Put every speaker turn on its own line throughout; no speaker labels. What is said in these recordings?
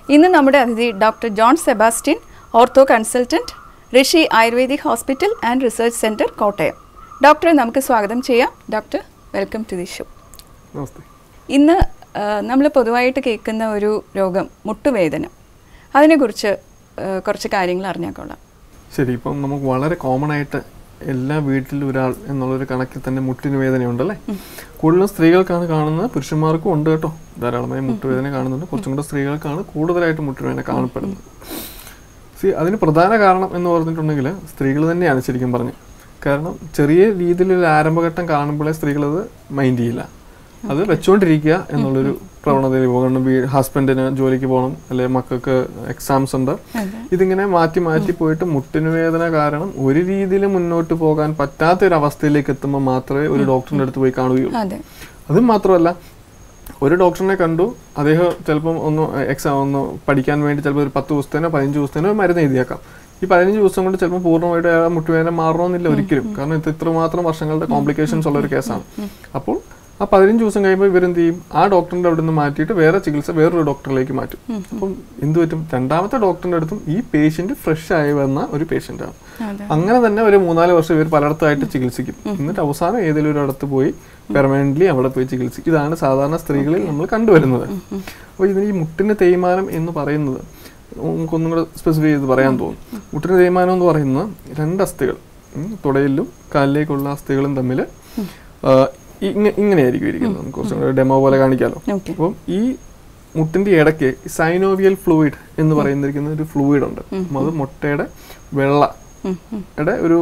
ഇന്ന് നമ്മുടെ അതിഥി doctor John Sebastian ortho consultant Rishi Ayurvedic hospital and research centre Kottayam ഡോക്ടറെ നമുക്ക് സ്വാഗതം ചെയ്യാം doctor welcome to the show
namaste
ഇന്ന് നമ്മൾ പൊതുവായിട്ട് കേൾക്കുന്ന ഒരു രോഗം മുട്ടുവേദന അതിനെക്കുറിച്ച് ആ, കുറച്ച് കാര്യങ്ങൾ അറിഞ്ഞാൽ കൊള്ളാം
ശരി ഇപ്പം നമുക്ക് വളരെ കോമൺ ആയിട്ട് എല്ലാ വീട്ടിലും ഒരാൾ എന്നുള്ളൊരു കണക്കിൽ തന്നെ മുട്ടിന് വേദനയുണ്ടല്ലേ കൂടുതലും സ്ത്രീകൾക്കാണ് കാണുന്നത് പുരുഷന്മാർക്കും ഉണ്ട് കേട്ടോ ധാരാളമായി മുട്ടുവേദന കാണുന്നുണ്ട് കുറച്ചും കൂടെ സ്ത്രീകൾക്കാണ് കൂടുതലായിട്ട് മുട്ടുവേദന കാണപ്പെടുന്നത് സി അതിന് പ്രധാന കാരണം എന്ന് പറഞ്ഞിട്ടുണ്ടെങ്കിൽ സ്ത്രീകൾ തന്നെയാണ് ശരിക്കും പറഞ്ഞു കാരണം ചെറിയ രീതിയിലുള്ള ആരംഭഘട്ടം കാണുമ്പോഴേ സ്ത്രീകൾ അത് മൈൻഡ് ചെയ്യില്ല അത് വെച്ചുകൊണ്ടിരിക്കുക എന്നുള്ളൊരു പ്രവണതയിൽ പോകണം ഹസ്ബൻഡിന് ജോലിക്ക് പോകണം അല്ലെങ്കിൽ മക്കൾക്ക് എക്സാംസ് ഉണ്ട്
അതെ
ഇതിങ്ങനെ മാറ്റി മാറ്റി പോയിട്ട് മുട്ടിന് വേദന കാരണം ഒരു രീതിയിൽ മുന്നോട്ട് പോകാൻ പറ്റാത്ത ഒരു അവസ്ഥയിലേക്ക് എത്തുമ്പോൾ മാത്രമേ ഒരു ഡോക്ടറിന്റെ അടുത്ത് പോയി കാണുകയുള്ളൂ
അതെ
അതും മാത്രമല്ല ഒരു ഡോക്ടറിനെ കണ്ടു അദ്ദേഹം ചിലപ്പം ഒന്ന് എക്സാം ഒന്ന് പഠിക്കാൻ വേണ്ടി ചിലപ്പോൾ ഒരു പത്ത് ദിവസത്തേനോ പതിനഞ്ച് ദിവസത്തേനോ ഒരു മരുന്ന് എഴുതിയേക്കാം ഈ പതിനഞ്ച് ദിവസം കൊണ്ട് ചിലപ്പോൾ പൂർണ്ണമായിട്ട് ആ മുട്ടുവേദന മാറണമെന്നില്ല ഒരിക്കലും കാരണം ഇത് ഇത്രമാത്രം വർഷങ്ങളുടെ കോംപ്ലിക്കേഷൻസ് ഉള്ള ഒരു കേസാണ് അപ്പോൾ ആ പതിനഞ്ച് ദിവസം കഴിയുമ്പോൾ ഇവരെന്ത് ചെയ്യും ആ ഡോക്ടറിന്റെ അവിടെ നിന്ന് മാറ്റിയിട്ട് വേറെ ചികിത്സ വേറൊരു ഡോക്ടറിലേക്ക് മാറ്റും അപ്പം എന്ത് പറ്റും രണ്ടാമത്തെ ഡോക്ടറിന്റെ അടുത്തും ഈ പേഷ്യന്റ് ഫ്രഷ് ആയി വന്ന ഒരു പേഷ്യന്റ് ആണ്
അതെ
അങ്ങനെ തന്നെ ഒരു മൂന്നാല് വർഷം ഇവർ പലയിടത്തായിട്ട് ചികിത്സിക്കും എന്നിട്ട് അവസാനം ഏതെങ്കിലും ഒരു അടുത്ത് പോയി പെർമനന്റ്ലി അവിടെ പോയി ചികിത്സിക്കും ഇതാണ് സാധാരണ സ്ത്രീകളിൽ നമ്മൾ കണ്ടുവരുന്നത് അപ്പോൾ ഇതിന് ഈ മുട്ടിന് തേയ്മാനം എന്ന് പറയുന്നത് നമുക്കൊന്നും കൂടെ സ്പെസിഫൈ ചെയ്ത് പറയാൻ തോന്നും മുട്ടിന് തേയ്മാനം എന്ന് പറയുന്നത് രണ്ട് അസ്ഥികൾ ഉം, തുടയിലും കാലിലേക്കുള്ള അസ്ഥികളും തമ്മിൽ ഇങ്ങനെയായിരിക്കും ഇരിക്കുന്നത് നമുക്ക് കുറച്ചും കൂടെ ഡെമോ പോലെ കാണിക്കാമല്ലോ
ഓക്കെ
അപ്പം ഈ മുട്ടിന്റെ ഇടയ്ക്ക് സൈനോവിയൽ ഫ്ലൂയിഡ് എന്ന് പറയുന്നിരിക്കുന്ന ഒരു ഫ്ലൂയിഡ് ഉണ്ട് അപ്പം അത് മുട്ടയുടെ വെള്ളയുടെ ഒരു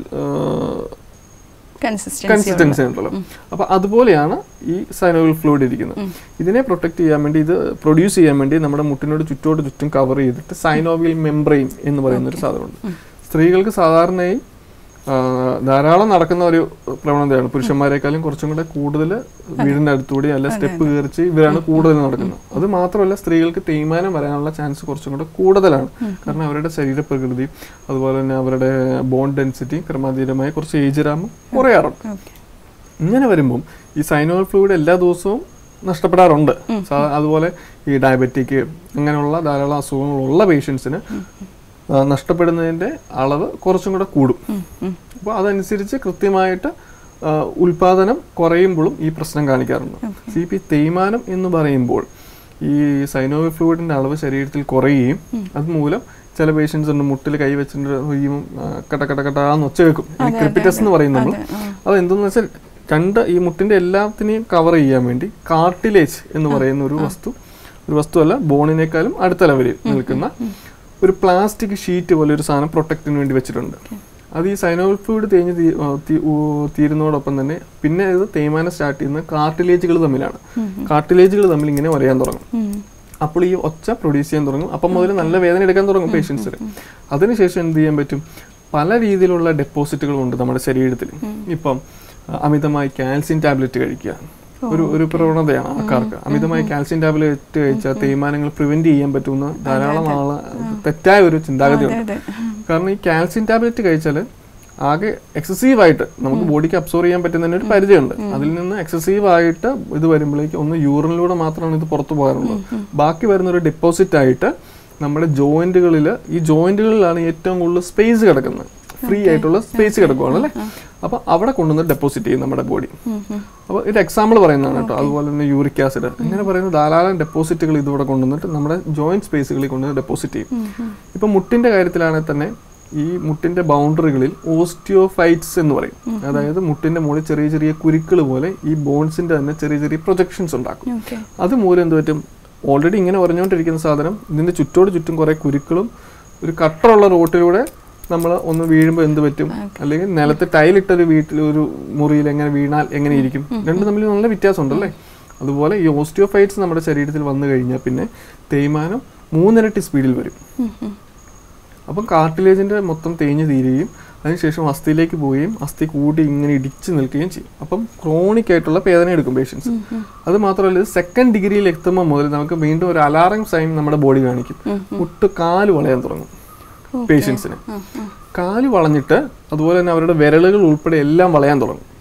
കൺസിസ്റ്റൻസി
കൺസിസ്റ്റൻസി ഉണ്ടല്ലോ അപ്പൊ അതുപോലെയാണ് ഈ സൈനോവിയൽ ഫ്ലൂയിഡ് ഇരിക്കുന്നത് ഇതിനെ പ്രൊട്ടക്ട് ചെയ്യാൻ വേണ്ടി ഇത് പ്രൊഡ്യൂസ് ചെയ്യാൻ വേണ്ടി നമ്മുടെ മുട്ടിനോട് ചുറ്റോട് ചുറ്റും കവർ ചെയ്തിട്ട് സൈനോവിയൽ മെംബ്രെയിൻ എന്ന് പറയുന്ന ഒരു സാധനമുണ്ട് സ്ത്രീകൾക്ക് സാധാരണയായി ആ, ധാരാളം നടക്കുന്ന ഒരു പ്രവണതയാണ് പുരുഷന്മാരെക്കാളും കുറച്ചും കൂടെ കൂടുതൽ വീടിന്റെ അടുത്തുകൂടി അല്ല സ്റ്റെപ്പ് കയറിച്ച് ഇവരാണ് കൂടുതൽ നടക്കുന്നത് അത് മാത്രമല്ല സ്ത്രീകൾക്ക് തേയ്മാനം വരാനുള്ള ചാൻസ് കുറച്ചും കൂടെ കൂടുതലാണ് കാരണം അവരുടെ ശരീരപ്രകൃതി അതുപോലെ തന്നെ അവരുടെ ബോൺ ഡെൻസിറ്റി ക്രമാതീതമായി കുറച്ച് ഏജ് രാമം കുറയാറുണ്ട്
ഓക്കെ
ഇങ്ങനെ വരുമ്പം ഈ സൈനോൾ ഫ്ലൂയിഡ് എല്ലാ ദിവസവും നഷ്ടപ്പെടാറുണ്ട് സാ- അതുപോലെ ഈ ഡയബറ്റിക് അങ്ങനെയുള്ള ധാരാളം അസുഖങ്ങളുള്ള പേഷ്യൻസിന് നഷ്ടപ്പെടുന്നതിന്റെ അളവ് കുറച്ചും കൂടെ കൂടും അപ്പോൾ അതനുസരിച്ച് കൃത്യമായിട്ട് ആ, ഉൽപാദനം കുറയുമ്പോഴും ഈ പ്രശ്നം കാണിക്കാറുണ്ട് സി പി തേയ്മാനം എന്ന് പറയുമ്പോൾ ഈ സൈനോവി ഫ്ലൂയിഡിന്റെ അളവ് ശരീരത്തിൽ കുറയുകയും അതുമൂലം ചില പേഷ്യൻസ് ഉണ്ട് മുട്ടിൽ കൈ വെച്ചിട്ട് ഈ കട്ട കട്ട കട്ടാന്ന് ഒച്ച വെക്കും ക്രിപ്പിറ്റസ് എന്ന് പറയും നമ്മൾ അത് എന്തെന്ന് വെച്ചാൽ രണ്ട് ഈ മുട്ടിന്റെ എല്ലാത്തിനെയും കവർ ചെയ്യാൻ വേണ്ടി കാർട്ടിലേജ് എന്ന് പറയുന്ന ഒരു വസ്തു ഒരു വസ്തുവല്ല ബോണിനേക്കാളും അടുത്ത ലെവലിൽ നിൽക്കുന്ന ഒരു പ്ലാസ്റ്റിക് ഷീറ്റ് പോലെ ഒരു സാധനം പ്രൊട്ടക്റ്റിന് വേണ്ടി വെച്ചിട്ടുണ്ട് അത് ഈ സൈനോൾ ഫ്ലൂയിഡ് തേഞ്ഞ് തീ- ആ, തീ- ഊ- തീരുന്നതോടൊപ്പം തന്നെ പിന്നെ ഇത് തേയ്മാനം സ്റ്റാർട്ട് ചെയ്യുന്നത് കാർട്ടിലേജുകൾ തമ്മിലാണ് കാർട്ടിലേജുകൾ തമ്മിൽ ഇങ്ങനെ വരയാൻ തുടങ്ങും അപ്പോൾ ഈ ഒച്ച പ്രൊഡ്യൂസ് ചെയ്യാൻ തുടങ്ങും അപ്പം മുതൽ നല്ല വേദന എടുക്കാൻ തുടങ്ങും പേഷ്യൻസിന് അതിനുശേഷം എന്ത് ചെയ്യാൻ പറ്റും പല രീതിയിലുള്ള ഡെപ്പോസിറ്റുകളുണ്ട് നമ്മുടെ ശരീരത്തിൽ ഇപ്പം അഹ് അമിതമായി കാൽസ്യം ടാബ്ലറ്റ് കഴിക്കുക ഒരു ഒരു പ്രവണതയാണ് ആൾക്കാർക്ക് അമിതമായി കാൽസ്യം ടാബ്ലറ്റ് കഴിച്ചാൽ തേയ്മാനങ്ങൾ പ്രിവെന്റ് ചെയ്യാൻ പറ്റുന്ന ധാരാളം ആള് തെറ്റായ ഒരു ചിന്താഗതിയുണ്ട്
അതെ
കാരണം ഈ കാൽസ്യം ടാബ്ലറ്റ് കഴിച്ചാൽ ആകെ എക്സസീവ് ആയിട്ട് നമുക്ക് ബോഡിക്ക് അബ്സോർവ് ചെയ്യാൻ പറ്റുന്നതിന് ഒരു പരിധിയുണ്ട് അതിൽ നിന്ന് എക്സസീവ് ആയിട്ട് ഇത് വരുമ്പോഴേക്ക് ഒന്ന് യൂറിനിലൂടെ മാത്രമാണ് ഇത് പുറത്തു പോകാറുള്ളത് ബാക്കി വരുന്ന ഒരു ഡെപ്പോസിറ്റ് ആയിട്ട് നമ്മുടെ ജോയിന്റുകളിൽ ഈ ജോയിന്റുകളിലാണ് ഏറ്റവും കൂടുതൽ സ്പേസ് കിടക്കുന്നത് ഫ്രീ ആയിട്ടുള്ള സ്പേസ് കിടക്കുവാണ് അല്ലേ അപ്പൊ അവിടെ കൊണ്ടുവന്ന് ഡെപ്പോസിറ്റ് ചെയ്യും നമ്മുടെ ബോഡി അപ്പോൾ ഇത് എക്സാമ്പിൾ പറയുന്നതാണ് കേട്ടോ അതുപോലെ തന്നെ യൂറിക് ആസിഡ് ഇങ്ങനെ പറയുന്ന ധാരാളം ഡെപ്പോസിറ്റുകൾ ഇതിവിടെ കൊണ്ടുവന്നിട്ട് നമ്മുടെ ജോയിന്റ് സ്പേസുകളിൽ കൊണ്ടുവന്ന് ഡെപ്പോസിറ്റ് ചെയ്യും ഇപ്പൊ മുട്ടിന്റെ കാര്യത്തിലാണെങ്കിൽ തന്നെ ഈ മുട്ടിന്റെ ബൗണ്ടറികളിൽ ഓസ്റ്റിയോഫൈറ്റ്സ് എന്ന് പറയും അതായത് മുട്ടിന്റെ മുകളിൽ ചെറിയ ചെറിയ കുരുക്കൾ പോലെ ഈ ബോൺസിന്റെ തന്നെ ചെറിയ ചെറിയ പ്രൊജക്ഷൻസ് ഉണ്ടാക്കും
ഓക്കെ
അത് മൂലം എന്ത് പറ്റും ഓൾറെഡി ഇങ്ങനെ പറഞ്ഞുകൊണ്ടിരിക്കുന്ന സാധനം ഇതിന്റെ ചുറ്റോട് ചുറ്റും കുറെ കുരുക്കളും ഒരു കട്ടറുള്ള റോട്ടിലൂടെ നമ്മൾ ഒന്ന് വീഴുമ്പോൾ എന്ത് പറ്റും അല്ലെങ്കിൽ നിലത്ത് ടൈലിട്ട ഒരു വീട്ടിൽ ഒരു മുറിയിൽ എങ്ങനെ വീണാൽ എങ്ങനെ ഇരിക്കും രണ്ടും തമ്മിൽ നല്ല വ്യത്യാസമുണ്ടല്ലേ അതുപോലെ ഈ ഓസ്റ്റിയോഫൈറ്റ്സ് നമ്മുടെ ശരീരത്തിൽ വന്നു കഴിഞ്ഞാൽ പിന്നെ തേയ്മാനം മൂന്നിരട്ടി സ്പീഡിൽ വരും അപ്പം കാർട്ടിലേജിന്റെ മൊത്തം തേഞ്ഞ് തീരുകയും അതിനുശേഷം അസ്ഥിയിലേക്ക് പോവുകയും അസ്ഥി കൂടി ഇങ്ങനെ ഇടിച്ചു നിൽക്കുകയും ചെയ്യും അപ്പം ക്രോണിക് ആയിട്ടുള്ള വേദന എടുക്കും പേഷ്യൻസ് അത് മാത്രമല്ല ഇത് സെക്കൻഡ് ഡിഗ്രിയിൽ എത്തുമ്പോൾ മുതൽ നമുക്ക് വീണ്ടും ഒരു അലാറം സൈൻ നമ്മുടെ ബോഡി കാണിക്കും മുട്ട് കാല് വളയാൻ തുടങ്ങും പേഷ്യൻസിന് കാല് വളഞ്ഞിട്ട് അതുപോലെ തന്നെ അവരുടെ വിരലുകൾ ഉൾപ്പെടെ എല്ലാം വളയാൻ തുടങ്ങും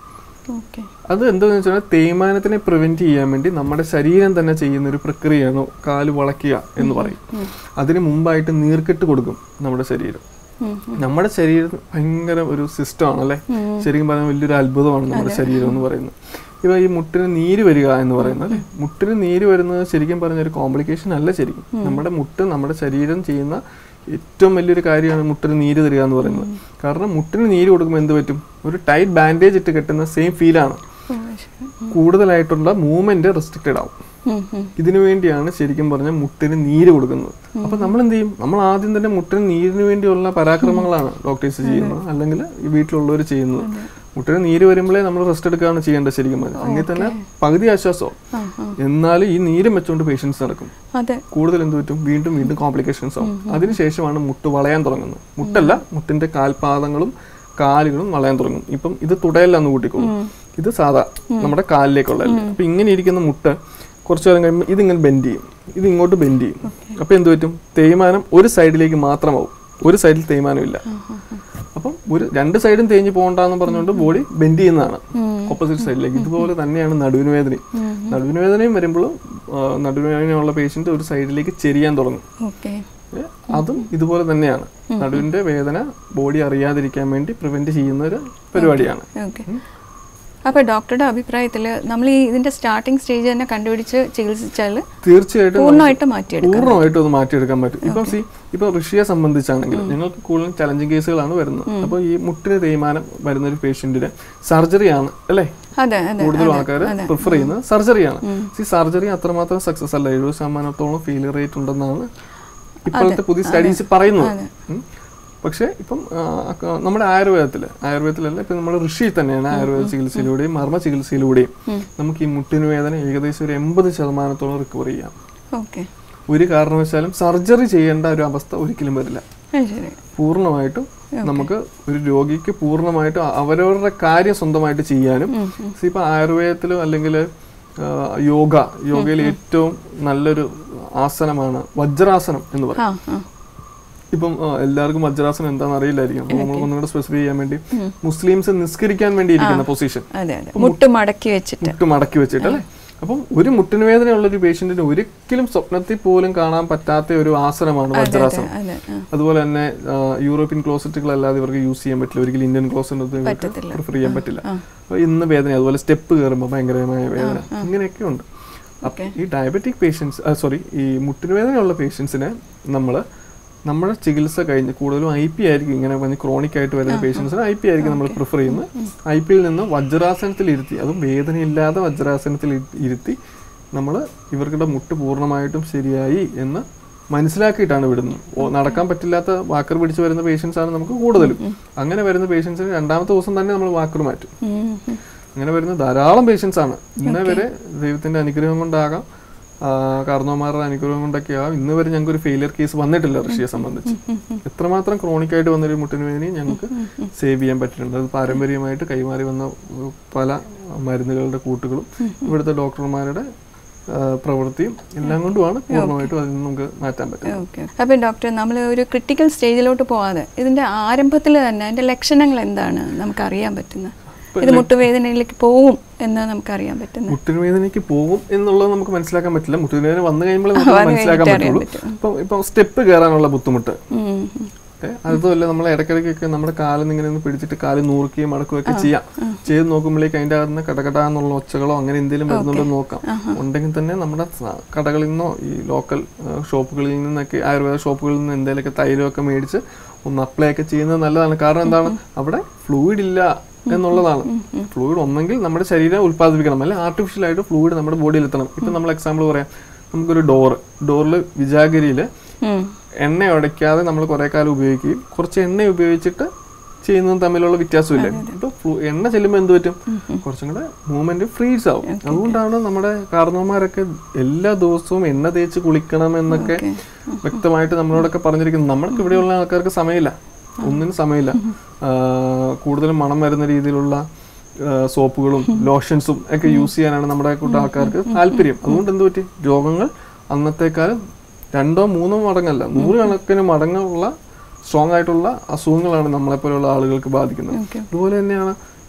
ഓക്കെ
അത് എന്താണെന്ന് വെച്ചാൽ തേയ്മാനത്തിനെ പ്രിവെന്റ് ചെയ്യാൻ വേണ്ടി നമ്മുടെ ശരീരം തന്നെ ചെയ്യുന്ന ഒരു പ്രക്രിയയാണ് കാല് വളയ്ക്കുക എന്ന് പറയും അതിന് മുമ്പായിട്ട് നീർക്കെട്ട് കൊടുക്കും നമ്മുടെ ശരീരം നമ്മുടെ ശരീരം ഭയങ്കര ഒരു സിസ്റ്റം ആണല്ലേ ശരിക്കും പറഞ്ഞാൽ വലിയൊരു അത്ഭുതമാണ് നമ്മുടെ ശരീരം എന്ന് പറയുന്നത് ഇപ്പൊ ഈ മുട്ടിന് നീര് വരിക എന്ന് പറയുന്നത് അല്ലേ മുട്ടിന് നീര് വരുന്നത് ശരിക്കും പറഞ്ഞ ഒരു കോംപ്ലിക്കേഷൻ അല്ല ശരിക്കും നമ്മുടെ മുട്ട് നമ്മുടെ ശരീരം ചെയ്യുന്ന ഏറ്റവും വലിയൊരു കാര്യമാണ് മുട്ടിന് നീര് തരിക എന്ന് പറയുന്നത് കാരണം മുട്ടിന് നീര് കൊടുക്കുമ്പോൾ എന്ത് പറ്റും ഒരു ടൈറ്റ് ബാൻഡേജ് ഇട്ട് കെട്ടുന്ന സെയിം ഫീലാണ് കൂടുതലായിട്ടുള്ള മൂവ്മെന്റ് റെസ്ട്രിക്റ്റഡ് ആവും ഇതിനു വേണ്ടിയാണ് ശരിക്കും പറഞ്ഞാൽ മുട്ടിന് നീര് കൊടുക്കുന്നത് അപ്പൊ നമ്മൾ എന്ത് ചെയ്യും നമ്മൾ ആദ്യം തന്നെ മുട്ടിന് നീരിന് വേണ്ടിയുള്ള പരാക്രമങ്ങളാണ് ഡോക്ടേഴ്സ് ചെയ്യുന്നത് അല്ലെങ്കിൽ ഈ വീട്ടിലുള്ളവർ ചെയ്യുന്നത് മുട്ടിന് നീര് വരുമ്പോഴേ നമ്മൾ റെസ്റ്റ് എടുക്കുകയാണ് ചെയ്യേണ്ടത് ശരിക്കും പറഞ്ഞാൽ അങ്ങനെ തന്നെ പകുതി ആശ്വാസവും എന്നാലും ഈ നീരും വെച്ചുകൊണ്ട് പേഷ്യൻസ് നടക്കും
അതെ
കൂടുതൽ എന്ത് പറ്റും വീണ്ടും വീണ്ടും കോംപ്ലിക്കേഷൻസ് ആവും അതിനുശേഷമാണ് മുട്ട് വളയാൻ തുടങ്ങുന്നത് മുട്ടല്ല മുട്ടിന്റെ കാൽപാദങ്ങളും കാലുകളും വളയാൻ തുടങ്ങും ഇപ്പം ഇത് തുടയല്ലെന്ന് കൂട്ടിക്കോളും ഇത് സാധാ നമ്മുടെ കാലിലേക്കുള്ള അപ്പൊ ഇങ്ങനെ ഇരിക്കുന്ന മുട്ട കുറച്ചു നേരം കഴിയുമ്പോൾ ഇതിങ്ങനെ ബെൻഡ് ചെയ്യും ഇത് ഇങ്ങോട്ട് ബെൻഡ് ചെയ്യും അപ്പൊ എന്ത് പറ്റും തേയ്മാനം ഒരു സൈഡിലേക്ക് മാത്രമാവും ഒരു സൈഡിൽ തേയ്മാനം ഇല്ല അപ്പം ഒരു രണ്ട് സൈഡും തേഞ്ഞ് പോകണ്ടെന്ന് പറഞ്ഞുകൊണ്ട് ബോഡി ബെൻഡ് ചെയ്യുന്നതാണ് ഓപ്പോസിറ്റ് സൈഡിലേക്ക് ഇതുപോലെ തന്നെയാണ് നടുവിന് വേദനയും നടുവിന് വേദനയും വരുമ്പോഴും നടുവിന് വേദനയുള്ള പേഷ്യന്റ് ഒരു സൈഡിലേക്ക് ചെരിയാൻ തുടങ്ങും
ഓക്കെ
ഏ, അതും ഇതുപോലെ തന്നെയാണ് നടുവിന്റെ വേദന ബോഡി അറിയാതിരിക്കാൻ വേണ്ടി പ്രിവെന്റ് ചെയ്യുന്ന ഒരു പരിപാടിയാണ്
ഓക്കെ അപ്പോൾ ഡോക്ടറുടെ അഭിപ്രായത്തിൽ നമ്മൾ ഈ ഇതിന്റെ സ്റ്റാർട്ടിംഗ് സ്റ്റേജ് തന്നെ കണ്ടുപിടിച്ച് ചികിത്സിച്ചാൽ
തീർച്ചയായിട്ടും
പൂർണ്ണമായിട്ട് മാറ്റിയെടുക്കാം
പൂർണ്ണമായിട്ടും അത് മാറ്റിയെടുക്കാൻ പറ്റും ഇപ്പം സി ഇപ്പൊ ഋഷിയെ സംബന്ധിച്ചാണെങ്കിൽ ഞങ്ങൾക്ക് കൂടുതലും ചലഞ്ചിങ് കേസുകളാണ് വരുന്നത് അപ്പോൾ ഈ മുട്ടിന് തേയ്മാനം വരുന്ന ഒരു പേഷ്യന്റിന് സർജറിയാണ് അല്ലേ
അതെ അതെ
കൂടുതലും ആൾക്കാർ പ്രിഫർ ചെയ്യുന്നത് സർജറിയാണ് ഈ സർജറി അത്രമാത്രം സക്സസ് അല്ല എഴുപത് ശതമാനത്തോളം ഫെയിലിയർ റേറ്റ് ഉണ്ടെന്നാണ് ഇപ്പോഴത്തെ പുതിയ സ്റ്റഡീസ് പറയുന്നത് ഉം. പക്ഷേ ഇപ്പം ആ, ക- നമ്മുടെ ആയുർവേദത്തിൽ ആയുർവേദത്തിലല്ല ഇപ്പം നമ്മുടെ ഋഷി തന്നെയാണ് ആയുർവേദ ചികിത്സയിലൂടെയും മർമ്മ ചികിത്സയിലൂടെയും നമുക്ക് ഈ മുട്ടിന് വേദന ഏകദേശം ഒരു എൺപത് ശതമാനത്തോളം റിക്കവർ ചെയ്യാം
ഓക്കെ
ഒരു കാരണവശാലും സർജറി ചെയ്യേണ്ട ഒരു അവസ്ഥ ഒരിക്കലും വരില്ല
ശരി
പൂർണ്ണമായിട്ടും നമുക്ക് ഒരു രോഗിക്ക് പൂർണ്ണമായിട്ടും അ- അവരവരുടെ കാര്യം സ്വന്തമായിട്ട് ചെയ്യാനും ഇപ്പൊ ആയുർവേദത്തിലും അല്ലെങ്കിൽ യോഗ യോഗയിൽ ഏറ്റവും നല്ലൊരു ആസനമാണ് വജ്രാസനം എന്ന് പറയും
ആ ആ
ഇപ്പം ആ, എല്ലാവർക്കും വജ്രാസനം എന്താണെന്ന് അറിയില്ലായിരിക്കും അപ്പൊ നമ്മൾ ഒന്നുകൂടെ സ്പെസിഫൈ ചെയ്യാൻ വേണ്ടി മുസ്ലിംസ് നിസ്കരിക്കാൻ വേണ്ടി ഇരിക്കുന്ന പൊസിഷൻ
അതെ അതെ മുട്ട് മടക്കി വെച്ചിട്ട്
മുട്ട് മടക്കി വെച്ചിട്ട് അല്ലേ അപ്പം ഒരു മുട്ടിന് വേദനയുള്ള ഒരു പേഷ്യന്റിന് ഒരിക്കലും സ്വപ്നത്തിൽ പോലും കാണാൻ പറ്റാത്ത ഒരു ആസനമാണ് വജ്രാസനം
അതെ ആ.
അതുപോലെ തന്നെ ആ, യൂറോപ്യൻ ക്ലോസറ്റുകൾ അല്ലാതെ ഇവർക്ക് യൂസ് ചെയ്യാൻ പറ്റില്ല ഒരിക്കലും ഇന്ത്യൻ ക്ലോസറ്റ്
പറ്റത്തില്ല.
പ്രിഫർ ചെയ്യാൻ പറ്റില്ല അപ്പൊ ഇന്ന് വേദന അതുപോലെ സ്റ്റെപ്പ് കയറുമ്പോൾ ഭയങ്കരമായ വേദന ഇങ്ങനെയൊക്കെ ഉണ്ട് അപ്പൊ ഈ ഡയബറ്റിക് പേഷ്യൻസ് സോറി ഈ മുട്ടിന് വേദനയുള്ള പേഷ്യൻസിനെ നമ്മൾ നമ്മുടെ ചികിത്സ കഴിഞ്ഞ് കൂടുതലും ഐ പി ആയിരിക്കും ഇങ്ങനെ പറഞ്ഞ് ക്രോണിക് ആയിട്ട് വരുന്ന പേഷ്യൻസിന് ഐ പി ആയിരിക്കും നമ്മൾ പ്രിഫർ ചെയ്യുന്നത് ഐ പിയിൽ നിന്ന് വജ്രാസനത്തിൽ ഇരുത്തി അതും വേദനയില്ലാതെ വജ്രാസനത്തിൽ ഇരു- ഇരുത്തി നമ്മൾ ഇവർക്കുടെ മുട്ട് പൂർണ്ണമായിട്ടും ശരിയായി എന്ന് മനസ്സിലാക്കിയിട്ടാണ് വിടുന്നത് ഓ നടക്കാൻ പറ്റില്ലാത്ത വാക്കർ പിടിച്ച് വരുന്ന പേഷ്യൻസ് ആണ് നമുക്ക് കൂടുതലും അങ്ങനെ വരുന്ന പേഷ്യൻസിന് രണ്ടാമത്തെ ദിവസം തന്നെ നമ്മൾ വാക്കർ മാറ്റും
ഉം, ഉം.
അങ്ങനെ വരുന്ന ധാരാളം പേഷ്യൻസ് ആണ് ഇന്നേ വരെ ദൈവത്തിന്റെ അനുഗ്രഹം കൊണ്ടാകാം ആ, കാർന്നോമാരുടെ അനുഗ്രഹം കൊണ്ടൊക്കെ ആകാം ഇന്ന് വരെ ഞങ്ങൾക്ക് ഒരു ഫെയിലിയർ കേസ് വന്നിട്ടില്ല ഋഷിയെ സംബന്ധിച്ച് എത്രമാത്രം ക്രോണിക് ആയിട്ട് വന്നൊരു മുട്ടിന് വേദനയും ഞങ്ങൾക്ക് സേവ് ചെയ്യാൻ പറ്റിയിട്ടുണ്ട് അത് പാരമ്പര്യമായിട്ട് കൈമാറി വന്ന ഉം, പല മരുന്നുകളുടെ കൂട്ടുകളും ഇവിടുത്തെ ഡോക്ടർമാരുടെ ആ, പ്രവൃത്തിയും എല്ലാം കൊണ്ടുമാണ് പൂർണ്ണമായിട്ടും അതിൽ നിന്ന് നമുക്ക് മാറ്റാൻ പറ്റുന്നത്
ഓക്കെ അപ്പം ഡോക്ടർ നമ്മൾ ഒരു ക്രിട്ടിക്കൽ സ്റ്റേജിലോട്ട് പോവാതെ ഇതിന്റെ ആരംഭത്തിൽ തന്നെ അതിന്റെ ലക്ഷണങ്ങൾ എന്താണ് നമുക്ക് അറിയാൻ പറ്റുന്നത് ഇത് മുട്ടുവേദനയിലേക്ക് പോവും എന്ന് നമുക്ക് അറിയാൻ പറ്റുന്നത്
മുട്ടിന് വേദനയ്ക്ക് പോകും എന്നുള്ളത് നമുക്ക് മനസ്സിലാക്കാൻ പറ്റില്ല മുട്ടിന് വേദന വന്നു കഴിയുമ്പോൾ നമുക്ക്
വന്നു
മനസ്സിലാക്കാൻ
കഴിഞ്ഞിട്ട് അറിയാൻ
പറ്റുള്ളൂ ഇപ്പം ഇപ്പം സ്റ്റെപ്പ് കയറാനുള്ള ബുദ്ധിമുട്ട്
ഉം, ഉം.
ഏ, അതുമല്ല നമ്മൾ ഇടയ്ക്കിടയ്ക്കൊക്കെ നമ്മുടെ കാലിൽ ഇങ്ങനെ ഒന്ന് പിടിച്ചിട്ട് കാല് നൂറുകയും മടക്കുകയൊക്കെ ചെയ്യാം ചെയ്ത് നോക്കുമ്പോഴേക്ക് അതിൻ്റെ അകത്ത് നിന്ന് കടകട എന്നുള്ള ഒച്ചകളോ അങ്ങനെ എന്തെങ്കിലും വരുന്നുണ്ടോ എന്ന് നോക്കാം ഉണ്ടെങ്കിൽ തന്നെ നമ്മുടെ സ- കടകളിൽ നിന്നോ ഈ ലോക്കൽ ഷോപ്പുകളിൽ നിന്നൊക്കെ ആയുർവേദ ഷോപ്പുകളിൽ നിന്ന് എന്തെങ്കിലുമൊക്കെ തൈലമൊക്കെ മേടിച്ച് ഒന്ന് അപ്ലൈ ഒക്കെ ചെയ്യുന്നത് നല്ലതാണ് കാരണം എന്താണ് അവിടെ ഫ്ലൂയിഡ് ഇല്ല എന്നുള്ളതാണ് ഫ്ലൂയിഡ് ഒന്നെങ്കിൽ നമ്മുടെ ശരീരം ഉൽപ്പാദിപ്പിക്കണം അല്ലെങ്കിൽ ആർട്ടിഫിഷ്യൽ ആയിട്ട് ഫ്ലൂയിഡ് നമ്മുടെ ബോഡിയിൽ എത്തണം ഇപ്പം നമ്മൾ എക്സാമ്പിൾ പറയാം നമുക്കൊരു ഡോറ് ഡോറിൽ വിജാഗിരിയിൽ
ഉം.
എണ്ണ ഉടയ്ക്കാതെ നമ്മൾ കുറെ കാലം ഉപയോഗിക്കുകയും കുറച്ച് എണ്ണ ഉപയോഗിച്ചിട്ട് ചെയ്യുന്നതും തമ്മിലുള്ള വ്യത്യാസമില്ലേ ഇപ്പൊ ഫ്ലൂ- എണ്ണ ചെല്ലുമ്പോൾ എന്ത് പറ്റും കുറച്ചും കൂടെ മൂവ്മെന്റ് ഫ്രീസ് ആവും അതുകൊണ്ടാണ് നമ്മുടെ കാരണവന്മാരൊക്കെ എല്ലാ ദിവസവും എണ്ണ തേച്ച് കുളിക്കണം എന്നൊക്കെ വ്യക്തമായിട്ട് നമ്മളോടൊക്കെ പറഞ്ഞിരിക്കുന്നത് നമ്മൾക്ക് ഇവിടെയുള്ള ആൾക്കാർക്ക് സമയമില്ല ഒന്നിനും സമയമില്ല ആ, കൂടുതലും മണം വരുന്ന രീതിയിലുള്ള ആ, സോപ്പുകളും ലോഷൻസും ഒക്കെ യൂസ് ചെയ്യാനാണ് നമ്മുടെ കൂട്ട ആൾക്കാർക്ക് താല്പര്യം അതുകൊണ്ട് എന്ത് പറ്റി രോഗങ്ങൾ അന്നത്തെക്കാലം രണ്ടോ മൂന്നോ മടങ്ങല്ല നൂറുകണക്കിന് മടങ്ങുള്ള സ്ട്രോങ് ആയിട്ടുള്ള അസുഖങ്ങളാണ് നമ്മളെപ്പോലുള്ള ആളുകൾക്ക് ബാധിക്കുന്നത്
Okay.
അതുപോലെ തന്നെയാണ്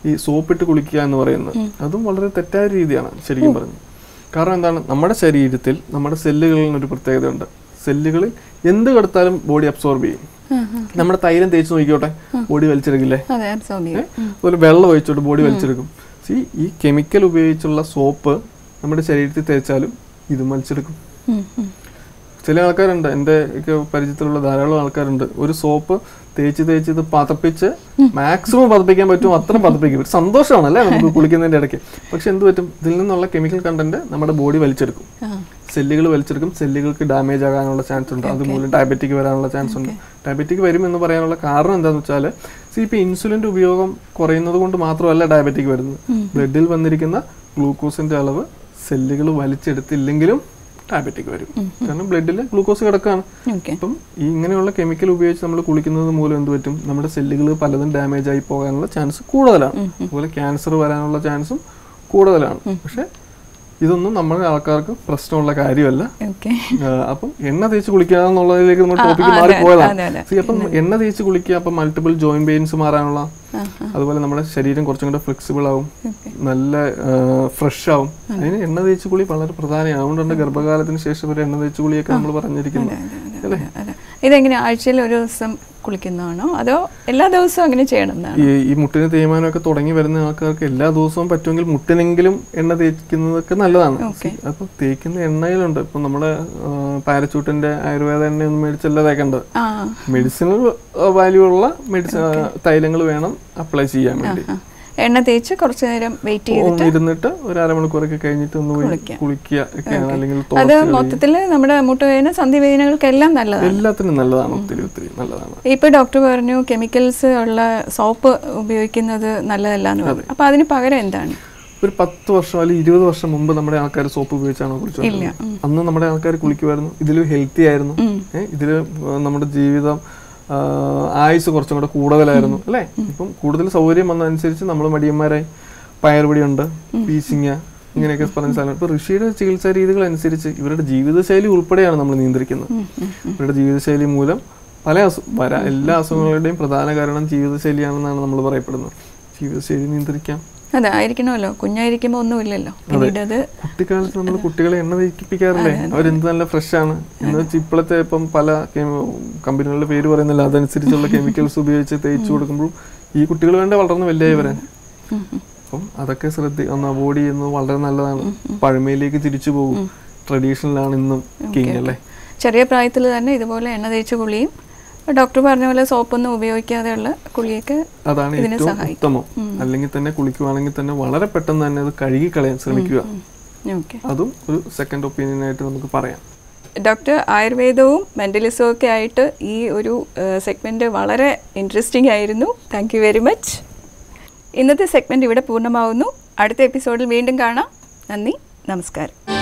ഈ സോപ്പിട്ട് കുളിക്കുക എന്ന് പറയുന്നത് അതും വളരെ തെറ്റായ രീതിയാണ് ശരിക്കും പറഞ്ഞു കാരണം എന്താണ് നമ്മുടെ ശരീരത്തിൽ നമ്മുടെ സെല്ലുകളിൽ ഒരു പ്രത്യേകതയുണ്ട് സെല്ലുകളിൽ എന്ത് കടത്താലും ബോഡി അബ്സോർബ് ചെയ്യും നമ്മുടെ തൈലം തേച്ച് നോക്കിക്കോട്ടെ ബോഡി വലിച്ചെടുക്കില്ലേ
അതെ അബ്സോർബ് ചെയ്യും
അതുപോലെ വെള്ളം ഒഴിച്ചോട്ട് ബോഡി വലിച്ചെടുക്കും സി ഈ കെമിക്കൽ ഉപയോഗിച്ചുള്ള സോപ്പ് നമ്മുടെ ശരീരത്തിൽ തേച്ചാലും ഇത് വലിച്ചെടുക്കും
ഉം, ഉം.
ചില ആൾക്കാരുണ്ട് എൻ്റെ ഒക്കെ പരിചയത്തിലുള്ള ധാരാളം ആൾക്കാരുണ്ട് ഒരു സോപ്പ് തേച്ച് തേച്ച് ഇത് പതപ്പിച്ച് മാക്സിമം പതപ്പിക്കാൻ പറ്റും അത്ര പതപ്പിക്കും ഒരു സന്തോഷമാണ് അല്ലേ നമുക്ക് കുളിക്കുന്നതിൻ്റെ ഇടയ്ക്ക് പക്ഷെ എന്ത് പറ്റും ഇതിൽ നിന്നുള്ള കെമിക്കൽ കണ്ടന്റ് നമ്മുടെ ബോഡി വലിച്ചെടുക്കും
ആ,
സെല്ലുകൾ വലിച്ചെടുക്കും സെല്ലുകൾക്ക് ഡാമേജ് ആകാനുള്ള ചാൻസ് ഉണ്ട് അതുമൂലം ഡയബറ്റിക് വരാനുള്ള ചാൻസ് ഉണ്ട് ഡയബറ്റിക് വരും എന്ന് പറയാനുള്ള കാരണം എന്താണെന്ന് വെച്ചാൽ സി ഇപ്പം ഇൻസുലിൻ്റെ ഉപയോഗം കുറയുന്നത് കൊണ്ട് മാത്രമല്ല ഡയബറ്റിക് വരുന്നത് ബ്ലഡിൽ വന്നിരിക്കുന്ന ഗ്ലൂക്കോസിന്റെ അളവ് സെല്ലുകൾ വലിച്ചെടുത്തില്ലെങ്കിലും ഡയബറ്റിക് വരും കാരണം ബ്ലഡിൽ ഗ്ലൂക്കോസ് കിടക്കുകയാണ്
ഓക്കെ
അപ്പം ഈ ഇങ്ങനെയുള്ള കെമിക്കൽ ഉപയോഗിച്ച് നമ്മൾ കുളിക്കുന്നത് മൂലം എന്ത് പറ്റും നമ്മുടെ സെല്ലുകൾ പലതും ഡാമേജ് ആയി പോകാനുള്ള ചാൻസ് കൂടുതലാണ് അതുപോലെ ക്യാൻസർ വരാനുള്ള ചാൻസും കൂടുതലാണ് പക്ഷെ ഇതൊന്നും നമ്മുടെ ആൾക്കാർക്ക് പ്രശ്നമുള്ള കാര്യമല്ല
ഓക്കെ
ആ, അപ്പം എണ്ണ തേച്ച് കുളിക്കുക എന്നുള്ളതിലേക്ക് നമ്മൾ
ആ,
ടോപ്പിക്ക്
ആ, അതെ,
മാറിപ്പോയതാണ്
അതെ, അതെ.
See, അപ്പം എണ്ണ തേച്ച് കുളിക്കുക അപ്പം മൾട്ടിപ്പിൾ ജോയിന്റ് പെയിൻസ് മാറാനുള്ള അതുപോലെ നമ്മുടെ ശരീരം കുറച്ചും കൂടെ ഫ്ലെക്സിബിൾ ആവും
ഓക്കെ
നല്ല ഫ്രഷ് ആവും അതിന് എണ്ണ തേച്ച് കുളി വളരെ പ്രധാനമാണ് അതുകൊണ്ടാണ് ഗർഭകാലത്തിന് ശേഷം ഒരു എണ്ണ തേച്ച് കുളിയൊക്കെ നമ്മൾ പറഞ്ഞിരിക്കുന്നത് അല്ലേ
അതെ ഇതെങ്ങനെ ആഴ്ചയിൽ ഒരു ദിവസം കുളിക്കുന്നതാണോ അതോ എല്ലാ ദിവസവും അങ്ങനെ ചെയ്യണം എന്നാണ്
ഈ ഈ മുട്ടിന് തേയ്മാനമൊക്കെ തുടങ്ങി വരുന്ന ആൾക്കാർക്ക് എല്ലാ ദിവസവും പറ്റുമെങ്കിൽ മുട്ടിനെങ്കിലും എണ്ണ തേക്കുന്നതൊക്കെ നല്ലതാണ് അപ്പൊ തേക്കുന്ന എണ്ണയിലുണ്ട് ഇപ്പൊ നമ്മുടെ പാരച്ചൂട്ടിന്റെ ആയുർവേദ എണ്ണയൊന്നും മേടിച്ചല്ല തേക്കേണ്ടത്
ആ
മെഡിസിനൽ വാല്യൂ ഉള്ള മെഡിസിൻ തൈലങ്ങൾ വേണം അപ്ലൈ ചെയ്യാൻ വേണ്ടി
ആ. എണ്ണ തേച്ച് കുറച്ചു നേരം വെയിറ്റ് ചെയ്ത്
ഒന്ന് ഇരുന്നിട്ട് ഒരു അരമണിക്കൂറൊക്കെ കഴിഞ്ഞിട്ട് ഒന്ന് പോയി കുളിക്കുക ഒക്കെയാണ് അല്ലെങ്കിൽ
അത്
തുളസി
മൊത്തത്തിൽ നമ്മുടെ മുട്ടുവേദന സന്ധിവേദനകൾക്കെല്ലാം നല്ലതാണ്
എല്ലാത്തിനും നല്ലതാണ് ഒത്തിരി ഒത്തിരി നല്ലതാണ്
ഇപ്പൊ ഡോക്ടർ പറഞ്ഞു കെമിക്കൽസ് ഉള്ള സോപ്പ് ഉപയോഗിക്കുന്നത് നല്ലതല്ല എന്ന് പറഞ്ഞു അപ്പൊ അതിന് പകരം എന്താണ്
ഒരു പത്ത് വർഷം അല്ലെങ്കിൽ ഇരുപത് വർഷം മുമ്പ് നമ്മുടെ ആൾക്കാർ സോപ്പ് ഉപയോഗിച്ചാണോ കുളിച്ചത് അന്ന് നമ്മുടെ ആൾക്കാർ കുളിക്കുമായിരുന്നു ഇതിൽ ഹെൽത്തി ആയിരുന്നു ഏഹ് ഇതില് നമ്മുടെ ജീവിതം ആ, ആയുസ് കുറച്ചും കൂടെ കൂടുതലായിരുന്നു അല്ലേ ഇപ്പം കൂടുതൽ സൗകര്യം വന്നതനുസരിച്ച് നമ്മൾ മടിയന്മാരായി പയറുപടിയുണ്ട് പീച്ചിങ്ങ ഇങ്ങനെയൊക്കെ പറഞ്ഞ സാധനം ഇപ്പൊ ഋഷിയുടെ ചികിത്സാ രീതികൾ അനുസരിച്ച് ഇവരുടെ ജീവിതശൈലി ഉൾപ്പെടെയാണ് നമ്മൾ നിയന്ത്രിക്കുന്നത് ഇവരുടെ ജീവിതശൈലി മൂലം പല അസു വരാ എല്ലാ അസുഖങ്ങളുടെയും പ്രധാന കാരണം ജീവിതശൈലിയാണെന്നാണ് നമ്മൾ പറയപ്പെടുന്നത് ജീവിതശൈലി നിയന്ത്രിക്കാം
അതെ ആയിരിക്കണമല്ലോ കുഞ്ഞായിരിക്കുമ്പോ ഒന്നുമില്ലല്ലോ പിന്നീട് അത്
കുട്ടിക്കാലത്ത് നമ്മൾ കുട്ടികളെ എണ്ണ തേക്കിപ്പിക്കാറില്ലേ അവരെന്ത് നല്ല ഫ്രഷ് ആണ് എന്ന് വെച്ച് ഇപ്പോഴത്തെ ഇപ്പം പല കമ്പനികളുടെ പേര് പറയുന്നില്ല അതനുസരിച്ചുള്ള കെമിക്കൽസ് ഉപയോഗിച്ച് തേച്ച് കൊടുക്കുമ്പോൾ ഈ കുട്ടികൾ വേണ്ട വളർന്ന് വലുതായി വരാൻ അപ്പം അതൊക്കെ ശ്രദ്ധി ഒന്ന് അവോയ്ഡ് ചെയ്യുന്നത് വളരെ നല്ലതാണ് പഴമയിലേക്ക് തിരിച്ചു പോകും ട്രഡീഷണലാണ് ഇന്നും കിങ് അല്ലേ
ചെറിയ പ്രായത്തിൽ തന്നെ ഇതുപോലെ എണ്ണ തേച്ച് കുളിയും ഡോക്ടർ പറഞ്ഞ പോലെ സോപ്പൊന്നും ഉപയോഗിക്കാതെയുള്ള കുളിയൊക്കെ
അതാണ്
ഇതിന്
ഏറ്റവും
സഹായിക്കും.
ഉത്തമം അല്ലെങ്കിൽ തന്നെ കുളിക്കുവാണെങ്കിൽ തന്നെ വളരെ പെട്ടെന്ന് തന്നെ അത് കഴുകി കളയാൻ ശ്രമിക്കുക
ഓക്കെ
അതും ഒരു സെക്കൻഡ് ഒപ്പീനിയൻ ആയിട്ട് നമുക്ക് പറയാം
ഡോക്ടർ ആയുർവേദവും മെൻ്റലിസവും ഒക്കെ ആയിട്ട് ഈ ഒരു സെഗ്മെൻറ്റ് വളരെ ഇൻട്രസ്റ്റിംഗ് ആയിരുന്നു താങ്ക് യു വെരി മച്ച് ഇന്നത്തെ സെഗ്മെൻറ്റ് ഇവിടെ പൂർണ്ണമാവുന്നു അടുത്ത എപ്പിസോഡിൽ വീണ്ടും കാണാം നന്ദി നമസ്കാരം